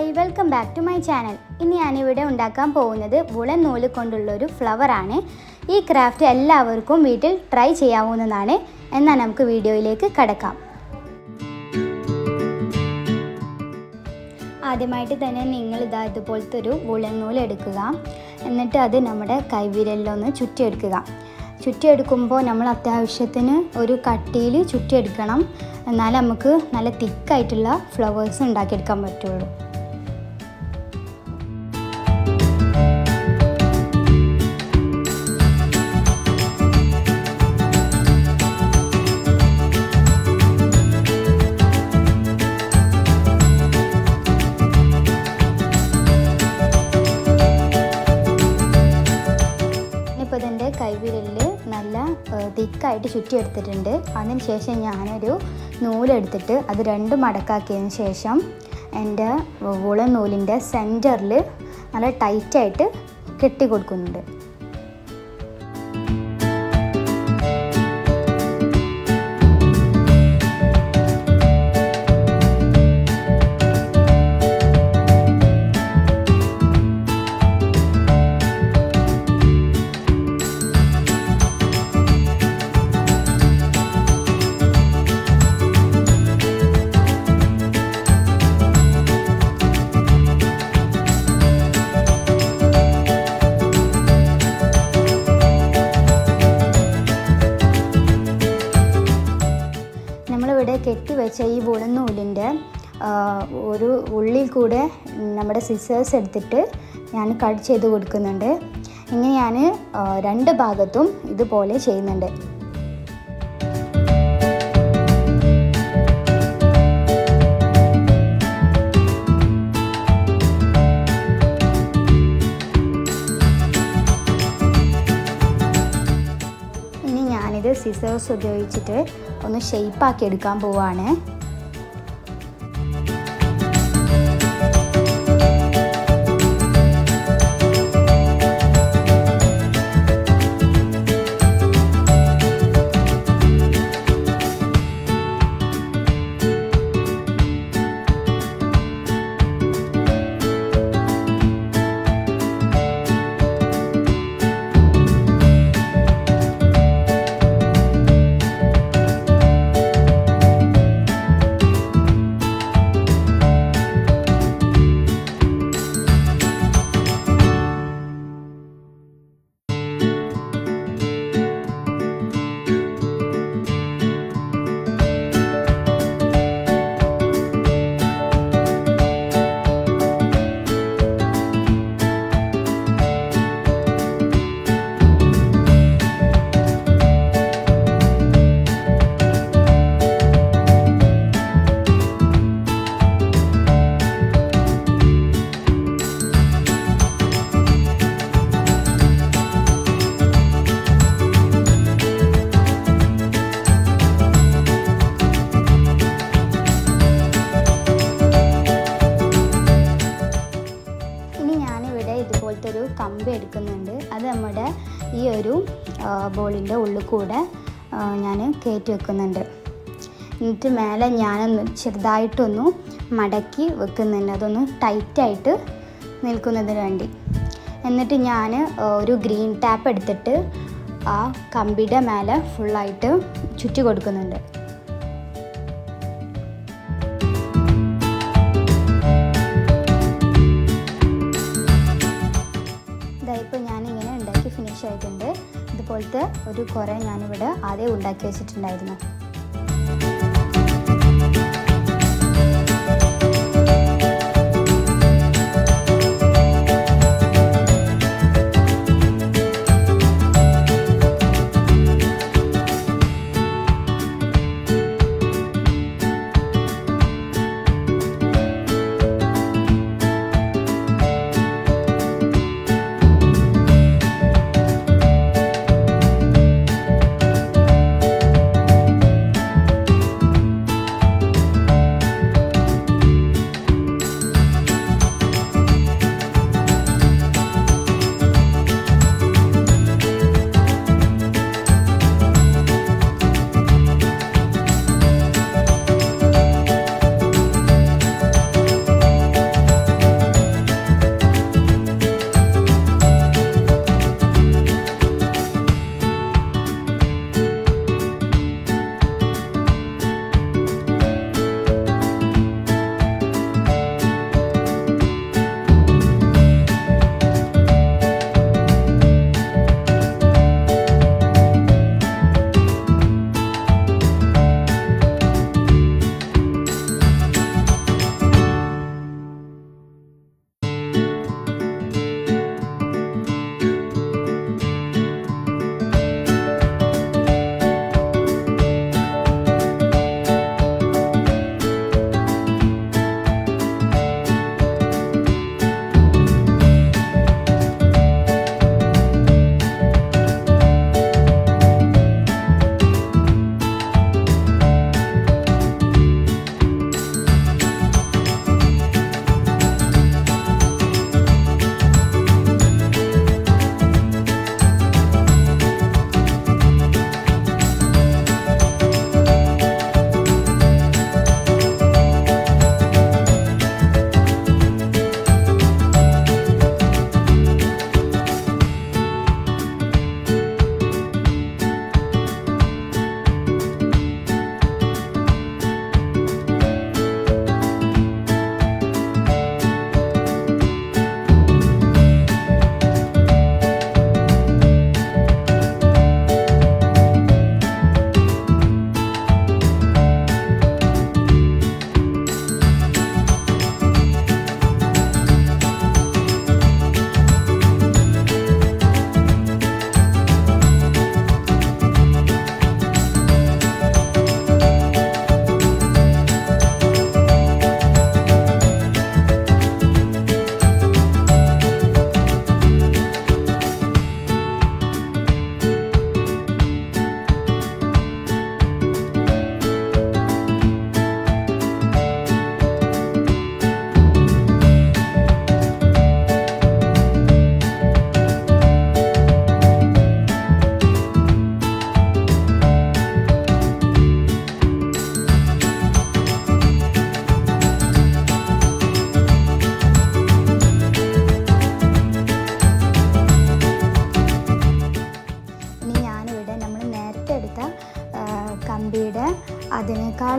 hi welcome back to my channel ഇന്ന് ഞാനിവിടെ ഉണ്ടാക്കാൻ പോകുന്നത് വുളൻ നൂല് കൊണ്ടുള്ള ഒരു ഫ്ലവറാണ് ഈ ക്രാഫ്റ്റ് എല്ലാവർക്കും വീട്ടിൽ ട്രൈ ചെയ്യാവുന്നതാണ് എന്നാൽ നമുക്ക് വീഡിയോയിലേക്ക് കടക്കാം ആദ്യമായിട്ട് തന്നെ നിങ്ങൾ ഇതാ ഇതുപോലത്തെ ഒരു വുളൻ നൂല് എടുക്കുക എന്നിട്ട് അത് നമ്മുടെ കൈവിരലിലൊന്ന് ചുറ്റിയെടുക്കുക ചുറ്റിയെടുക്കുമ്പോൾ നമ്മൾ അത്യാവശ്യത്തിന് ഒരു കട്ടിയിൽ ചുറ്റിയെടുക്കണം എന്നാലേ നമുക്ക് നല്ല തിക്കായിട്ടുള്ള ഫ്ലവേഴ്സ് ഉണ്ടാക്കിയെടുക്കാൻ പറ്റുള്ളൂ ഇപ്പോൾ ഇതിൻ്റെ കൈവിരലിൽ നല്ല തിക്കായിട്ട് ചുറ്റിയെടുത്തിട്ടുണ്ട് അതിന് ശേഷം ഞാനൊരു നൂലെടുത്തിട്ട് അത് രണ്ട് മടക്കാക്കിയതിന് ശേഷം എൻ്റെ വുളൻ നൂലിൻ്റെ സെൻറ്ററിൽ നല്ല ടൈറ്റായിട്ട് കെട്ടി കൊടുക്കുന്നുണ്ട് നമ്മളിവിടെ കെട്ടിവെച്ച ഈ വുളന്നൂലിൻ്റെ ഒരു ഉള്ളിൽ കൂടെ നമ്മുടെ സിസേഴ്സ് എടുത്തിട്ട് ഞാൻ കട്ട് ചെയ്ത് കൊടുക്കുന്നുണ്ട് ഇങ്ങനെ ഞാൻ രണ്ട് ഭാഗത്തും ഇതുപോലെ ചെയ്യുന്നുണ്ട് ഇനി ഞാനിത് സിസേഴ്സ് ഉപയോഗിച്ചിട്ട് ഒന്ന് ഷെയ്പ്പാക്കി എടുക്കാൻ പോവാണ് ഇനി ഞാനിവിടെ ഇതുപോലത്തെ ഒരു കമ്പി എടുക്കുന്നുണ്ട് അത് നമ്മുടെ ഈ ഒരു ബോളിൻ്റെ ഉള്ളിൽ കൂടെ ഞാൻ കയറ്റി വെക്കുന്നുണ്ട് എന്നിട്ട് മേലെ ഞാനൊന്ന് ചെറുതായിട്ടൊന്ന് മടക്കി വെക്കുന്നുണ്ട് അതൊന്ന് ടൈറ്റായിട്ട് നിൽക്കുന്നതിന് വേണ്ടി എന്നിട്ട് ഞാൻ ഒരു ഗ്രീൻ ടാപ്പ് എടുത്തിട്ട് ആ കമ്പിയുടെ മേലെ ഫുള്ളായിട്ട് ചുറ്റി കൊടുക്കുന്നുണ്ട് ഇതായിപ്പോൾ ഞാനിങ്ങനെ ഉണ്ടാക്കി ഫിനിഷ് ആയിട്ടുണ്ട് ഇതുപോലത്തെ ഒരു കുറേ ഞാനിവിടെ ആദ്യം ഉണ്ടാക്കി വെച്ചിട്ടുണ്ടായിരുന്നു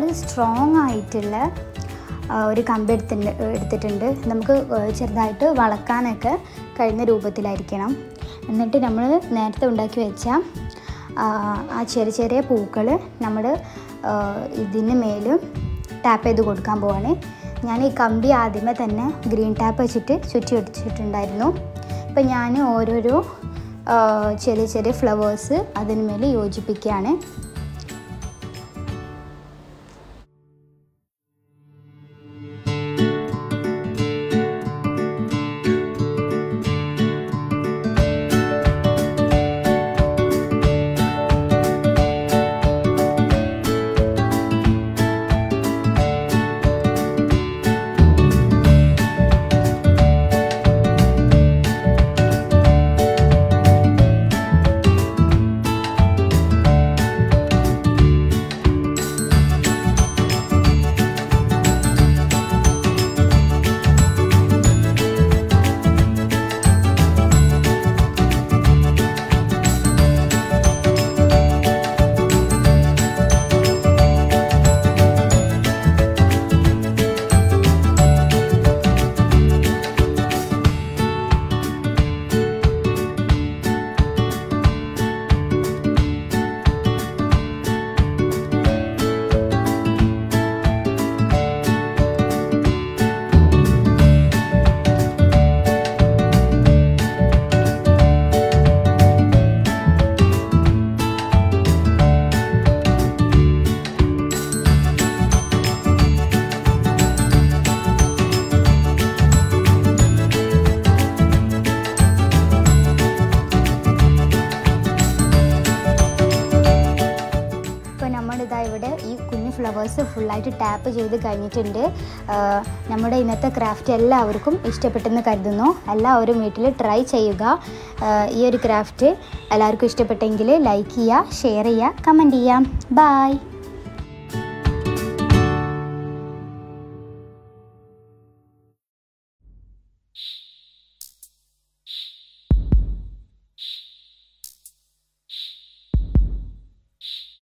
സ്ട്രോങ് ആയിട്ടുള്ള ആ, ഒരു കമ്പ് എടുത്തിട്ടുണ്ട് എടുത്തിട്ടുണ്ട് നമുക്ക് ചെറുതായിട്ട് വളക്കാനൊക്കെ കഴിയുന്ന രൂപത്തിലായിരിക്കണം എന്നിട്ട് നമ്മൾ നേരത്തെ ഉണ്ടാക്കി വെച്ച ആ, ആ ചെറിയ ചെറിയ പൂക്കൾ നമ്മൾ ഇതിന് മേലും ടാപ്പ് ചെയ്ത് കൊടുക്കാൻ പോവാണ് ഞാൻ ഈ കമ്പി ആദ്യമേ തന്നെ ഗ്രീൻ ടാപ്പ് വെച്ചിട്ട് ചുറ്റി വെച്ചിട്ടുണ്ടായിരുന്നു ഇപ്പം ഞാൻ ഓരോരോ ആ, ചെറിയ ചെറിയ ഫ്ലവേഴ്സ് അതിന് മേലെ യോജിപ്പിക്കുകയാണ് ഇപ്പോൾ നമ്മളിതാ ഇവിടെ ഈ കുഞ്ഞു ഫ്ലവേഴ്സ് ഫുള്ളായിട്ട് ടാപ്പ് ചെയ്ത് കഴിഞ്ഞിട്ടുണ്ട് ആ, നമ്മുടെ ഇന്നത്തെ ക്രാഫ്റ്റ് എല്ലാവർക്കും ഇഷ്ടപ്പെട്ടെന്ന് കരുതുന്നു എല്ലാവരും വീട്ടിൽ ട്രൈ ചെയ്യുക ആ, ഈ ഒരു ക്രാഫ്റ്റ് എല്ലാവർക്കും ഇഷ്ടപ്പെട്ടെങ്കിൽ ലൈക്ക് ചെയ്യുക ഷെയർ ചെയ്യുക കമൻറ്റ് ചെയ്യാം ബായ്